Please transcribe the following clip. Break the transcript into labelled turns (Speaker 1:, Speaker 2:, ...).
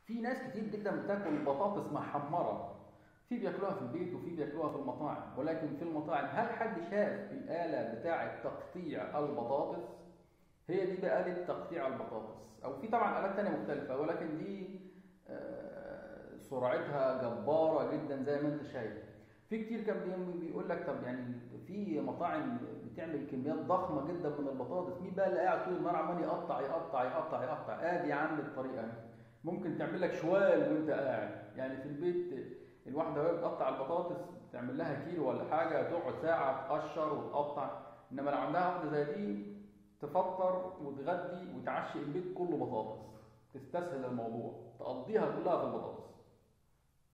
Speaker 1: في ناس كتير جدا بتاكل بطاطس محمره في بياكلوها في البيت وفي بياكلوها في المطاعم ولكن في المطاعم هل حد شاف الآلة بتاعة تقطيع البطاطس هي دي بقى آلة تقطيع البطاطس أو في طبعا آلات تانية مختلفة ولكن دي آه، سرعتها جبارة جدا زي ما انت شايف في كتير كان بي- بيقول لك طب يعني في مطاعم بتعمل كميات ضخمة جدا من البطاطس مين بقى اللي قاعد طول النهار عمال يقطع يقطع يقطع يقطع ادي يا عم الطريقة اهي. ممكن تعمل لك شوال وانت قاعد يعني في البيت الواحدة وهي بتقطع البطاطس تعمل لها كيلو ولا حاجة تقعد ساعة تقشر وتقطع انما لو عندها واحدة زي دي تفطر وتغدي وتعشي البيت كله بطاطس تستسهل الموضوع تقضيها كلها في البطاطس